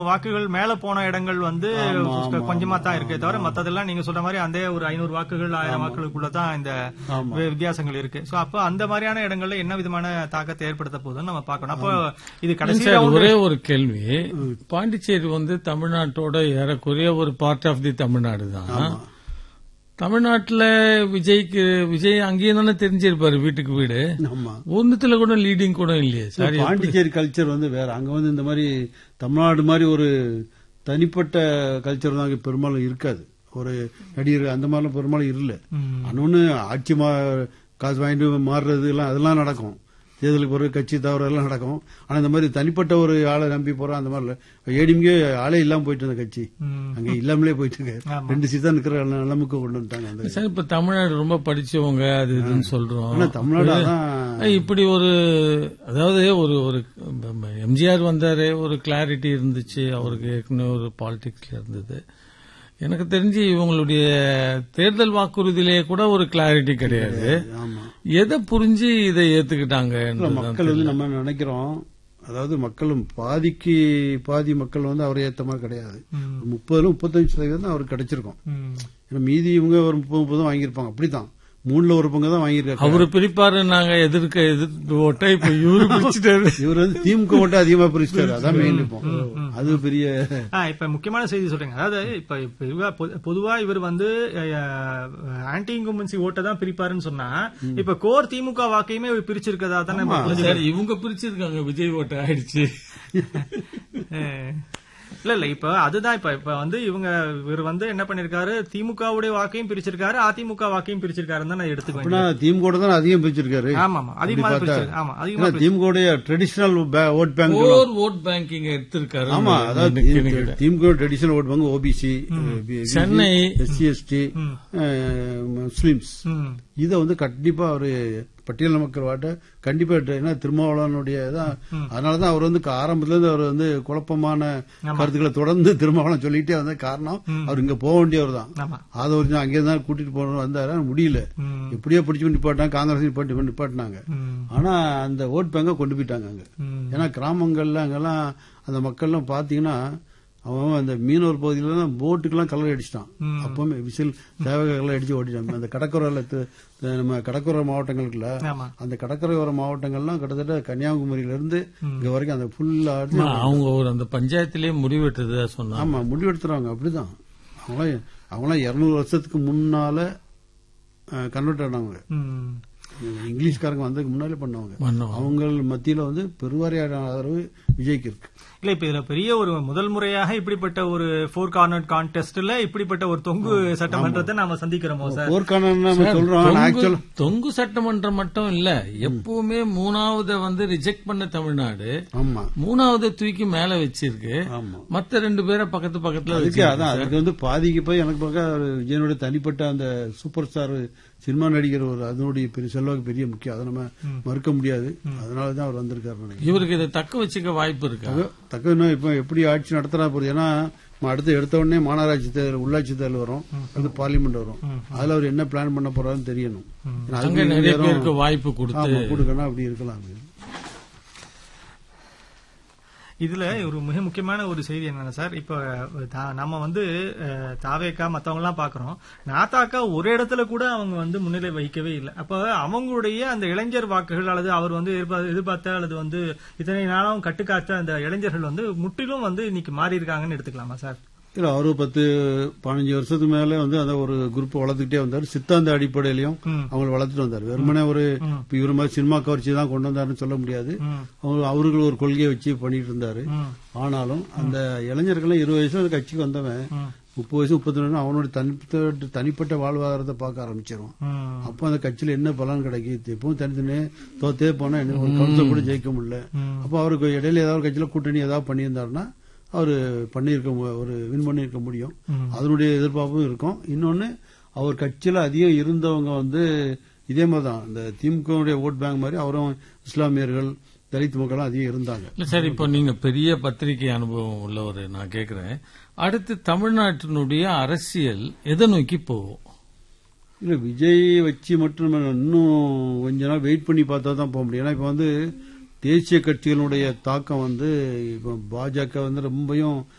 வாக்குகள் மேல போன இடங்கள் வந்து ஆமா, ஆமா, கொஞ்சமா தான் இருக்கே தவிர மத்ததெல்லாம் நீங்க சொல்ற மாதிரி அந்த ஒரு ஐநூறு வாக்குகள் ஆயிரம் வாக்குகளுக்குள்ள தான் இந்த ஆமா. வி- வித்தியாசங்கள் இருக்கு சோ அப்ப அந்த மாதிரியான இடங்கள்ல என்ன விதமான தாக்கத்தை ஏற்படுத்த போகுதுன்னு நம்ம பார்க்கணும் அப்போ இது கடைசி சார் round- ஒரே ஒரு கேள்வி பாண்டிச்சேரி வந்து தமிழ்நாட்டோட ஏறக்குறைய ஒரு பார்ட் ஆஃப் தி தமிழ்நாடு தான் தமிழ்நாட்டுல விஜய்க்கு விஜய் அங்கேயும் தானே தெரிஞ்சிருப்பாரு வீட்டுக்கு வீடு ஆமா ஒன்னுத்துல கூட லீடிங் கூட இல்லையே சார் பாண்டிச்சேரி கல்ச்சர் வந்து வேற அங்க வந்து இந்த மாதிரி தமிழ்நாடு மாதிரி ஒரு தனிப்பட்ட கல்ச்சர் தான் அங்க பெரும்பாலும் இருக்காது ஒரு நடிகர் அந்த மாதிரிலாம் பெரும்பாலும் இல்ல ம். இன்னொன்னு ஆட்சி மா காசு வாங்கிட்டு மாறுறது எல்லாம் அதெல்லாம் நடக்கும் தேர்தலுக்கு ஒரு கட்சி தவறு எல்லாம் நடக்கும் ஆனா இந்த மாதிரி தனிப்பட்ட ஒரு ஆளை நம்பி போறோம் அந்த மாதிரி இல்ல ஏடிஎம்கே ஆளே இல்லாம போயிட்டு இருந்த கட்சி ம். அங்க இல்லாமலே போயிட்டு இருக்கு ஆமா. ரெண்டு சீட் தான் நிக்கிற நிலைமைக்கு கொண்டு வந்துட்டாங்க அந்த சார் இப்ப தமிழ்நாடு ரொம்ப படிச்சவங்க அது இதுன்னு சொல்றோம் ஆனா தமிழ்நாடு அதான் ஏய், இப்படி ஒரு அதாவது ஒரு ஒரு எம்ஜிஆர் வந்தாரு ஒரு கிளாரிட்டி இருந்துச்சு அவருக்கு ஏற்கனவே ஒரு பாலிடிக்ஸ்ல இருந்தது எனக்கு தெரிஞ்சு இவங்களுடைய தேர்தல் வாக்குறுதியிலேயே கூட ஒரு கிளாரிட்டி கிடையாது ஆமா எதை புரிஞ்சு இதை ஏத்துக்கிட்டாங்க இல்ல, மக்கள் வந்து நம்ம நினைக்கிறோம் அதாவது மக்களும் பாதிக்கு பாதி மக்கள் வந்து அவரை ஏத்த மாதிரி கிடையாது ம். முப்பதுல முப்பத்தஞ்சு சதவீதம் தான் அவருக்கு கிடைச்சிருக்கும் ம். ஏன்னா மீதி இவங்க ஒரு முப்பது முப்பதும் வாங்கியிருப்பாங்க அப்படித்தான் மூணுல ஒரு பங்கு தான் வாங்கியிருக்காங்க அவரு பிரிப்பாரு நாங்க எதிர்க்க எதிர்த்து ஓட்ட இப்ப இவரு பிரிச்சுட்டாரு இவர் வந்து திமுக மட்டும் அதிகமா பிரிச்சிட்டாரு அதான் மெயின் இப்போ அது பெரிய ஆ, இப்ப முக்கியமான செய்தி சொல்றீங்க அதாவது இப்ப இப்ப இவ- பொ- பொதுவா இவர் வந்து ஆன்டி இன்கும்பன்சி ஓட்டை தான் பிரிப்பாருன்னு சொன்னா இப்ப கோர் திமுக வாக்கையுமே இவர் பிரிச்சிருக்கதா தானே நம்ம புரிஞ்சுக்க- சார் இவங்க பிரிச்சிருக்காங்க விஜய் ஓட்ட ஆயிடுச்சு அஹ். இல்ல இல்ல இப்ப அதுதான் இப்ப இப்ப வந்து இவங்க இவர் வந்து என்ன பண்ணிருக்காரு திமுகவுடைய வாக்கையும் பிரிச்சிருக்காரு அதிமுக வாக்கையும் பிரிச்சிருக்காருன்னு தான் நான் எடுத்துக்க அப்படின்னா திமுக தான் அதிகம் பிரிச்சிருக்காரு ஆமா ஆமா அதிகமா அப்படி பார்த்தா- பிரிச்சிருக்கு ஆமா அதிகமா ஏன்னா DMK traditional vote bank or vote banking எடுத்திருக்காரு ஆமா அதாவது DMK traditional vote bank OBC Chennai. SC ST Muslims ம். இதை வந்து கண்டிப்பா அவரு பட்டியல் மக்கள் வாட்ட கண்டிப்பா எடுத்து- ஏன்னா திருமாவளவனுடைய தான் அதனாலதான் அவர் வந்து க- ஆரம்பத்துல இருந்து அவர் வந்து குழப்பமான கருத்துக்களை தொடர்ந்து திருமாவளவன் சொல்லிட்டே வந்த காரணம் அவர் இங்க போக வேண்டியவர் தான் ஆமா அதை ஒரு அங்கே தான் கூட்டிட்டு போகணும் வந்தாரு ஆனா முடியல ம். எப்படியோ பிடிச்சு நிப்பாட்டாங்க காங்கிரஸ் நிப்பாட்டி நிப்பாட்டினாங்க ம். ஆனா அந்த ஓட் பேங்க கொண்டு போயிட்டாங்க அங்க ம். ஏன்னா கிராமங்கள்ல அங்கெல்லாம் அந்த மக்கள்லாம் பாத்தீங்கன்னா அவன் அந்த மீனவர் பகுதியில தான் போட்டுக்கெல்லாம் கலர் அடிச்சிட்டான் ம். அப்பவுமே விசில் தேவகெல்லாம் அடிச்சு ஓடிட்டான் அந்த கடற்கரையில து- து- நம்ம கடற்கரை மாவட்டங்களுக்குள்ள ஆமா அந்த கடற்கரையோர மாவட்டங்கள்லாம் கிட்டத்தட்ட கன்னியாகுமரியில இருந்து இங்க வரைக்கும் அந்த ஃபுல்லா அவங்க ஒரு அந்த பஞ்சாயத்திலேயே முடிவெட்டதா சொன்னாங்க ஆமா முடிவெடுத்துறாங்க அப்படிதான் அவங்களாம் அவங்களாம் இருநூறு வருஷத்துக்கு முன்னால கன்வெர்ட் ஆனவங்க ம். இங்கிலீஷ்காரங்க வந்ததுக்கு முன்னாலே பண்ணவங்க பண்ணோம். அவங்க மத்தியில வந்து பெருவாரியான ஆதரவு விஜய்க்கு இருக்கு இல்ல இப்ப இதுல பெரிய ஒரு முதல் முறையாக இப்படிப்பட்ட ஒரு ஃபோர் கார்னர் கான்டெஸ்ட்ல இப்படிப்பட்ட ஒரு தொங்கு சட்டமன்றத்தை நாம சந்திக்கிறோமோ சார் போர்க்கான நம்ம சொல்றோம் தொங்கு- ஆக்சுவல் தொங்கு சட்டமன்றம் மட்டும் இல்ல எப்பவுமே மூணாவத வந்து ரிஜெக்ட் பண்ண தமிழ்நாடு ஆமா மூணாவத தூக்கி மேல வச்சிருக்கு ஆமா மத்த ரெண்டு பேரை பக்கத்து பக்கத்துல அதுக்கு வச்சிருக்கு. அதான் அதுக்கு வந்து பாதிக்கு போய் எனக்கு பார்க்க ஒரு விஜயனுடைய தனிப்பட்ட அந்த சூப்பர் ஸ்டார் சினிமா நடிகர் ஒரு அதனுடைய பெரிய செல்வாக்கு பெரிய முக்கியம் அதை நம்ம மறுக்க முடியாது அதனாலதான் அவர் வந்திருக்காரு நினைக்கிறேன் இவருக்கு இதை தக்க வச்சுக்க வாய்ப்பு இருக்கா தக்க இன்னும் இப்ப எப்படி ஆட்சி நடத்துறா போகுது ஏன்னா நம்ம அடுத்து எடுத்த உடனே மாநகராட்சி தேர்தல் உள்ளாட்சி தேர்தல் வரும் அடுத்து பார்லிமெண்ட் வரும் அதுல அவர் என்ன பிளான் பண்ண போறாருன்னு தெரியணும் ஏன்னா அங்க அதுக்கு நிறைய நேரம் பேருக்கு வாய்ப்பு கொடுத்து ஆமா கொடுக்கணும் அப்படி இருக்கலாம் அது. இதுல ஒரு மிக முக்கியமான ஒரு செய்தி என்னன்னா சார் இப்ப தா- நம்ம வந்து அஹ், தாவேக்கா மத்தவங்க எல்லாம் பாக்குறோம் நாத்தாக்கா ஒரு இடத்துல கூட அவங்க வந்து முன்னிலை வகிக்கவே இல்லை அப்ப அவங்களுடைய அந்த இளைஞர் வாக்குகள் அல்லது அவர் வந்து எதிர்பார்த்த எதிர்பார்த்த அல்லது வந்து இத்தனை நாளும் கட்டுக்காத்த அந்த இளைஞர்கள் வந்து முற்றிலும் வந்து இன்னைக்கு மாறி இருக்காங்கன்னு எடுத்துக்கலாமா சார் இல்ல அவரு பத்து பதினஞ்சு வருஷத்துக்கு மேல வந்து அந்த ஒரு குரூப் வளர்த்துக்கிட்டே வந்தாரு சித்தாந்த அடிப்படையிலையும் ம். அவங்களை வளர்த்துட்டு வந்தாரு வெறுமனே ஒரு இப்ப இவரு மாதிரி சினிமா கவர்ச்சி தான் கொண்டு வந்தாருன்னு சொல்ல முடியாது ம், அவங்க அவர்கள் ஒரு கொள்கையை வச்சு பண்ணிட்டு இருந்தாரு ம், ஆனாலும் அந்த இளைஞர்கள் இருபது வயசுல அந்த கட்சிக்கு வந்தவன் ம், முப்பது வயசு முப்பத்தி ரெண்டு அவனோட தனிப்பட்ட தனிப்பட்ட வாழ்வாதாரத்தை பார்க்க ஆரம்பிச்சிருவான் ம், அப்போ அந்த கட்சியில என்ன பலன் கிடைக்குது எப்பவும் தனித்தனியே தோத்தே போனா என்ன ஒரு கவுன்சில் கூட ஜெயிக்க முடியல ம். அப்போ அவருக்கு இடையில ஏதாவது ஒரு கட்சியில கூட்டணி ஏதாவது பண்ணியிருந்தாருன்னா அவர் பண்ணியிருக்க மு- ஒரு வின் பண்ணியிருக்க முடியும் ம். அதனுடைய எதிர்பார்ப்பும் இருக்கும் இன்னொன்னு அவர் கட்சியில அதிகம் இருந்தவங்க வந்து இதே மாதிரி தான் இந்த திமுகவுடைய ஓட் பேங்க் மாதிரி அவரும் இஸ்லாமியர்கள் தலித் மக்களும் அதிகம் இருந்தாங்க இல்ல சார் இப்போ நீங்க பெரிய பத்திரிகை அனுபவம் உள்ளவர் நான் கேக்குறேன் அடுத்து தமிழ்நாட்டினுடைய அரசியல் எதை நோக்கி போகும் இல்ல விஜய் வச்சு மட்டும் நம்ம இன்னும் கொஞ்ச நாள் வெயிட் பண்ணி பார்த்தா தான் போக முடியும் ஏன்னா இப்ப வந்து தேசிய கட்சிகளுடைய தாக்கம் வந்து இப்போ பாஜக வந்து ரொம்பவும்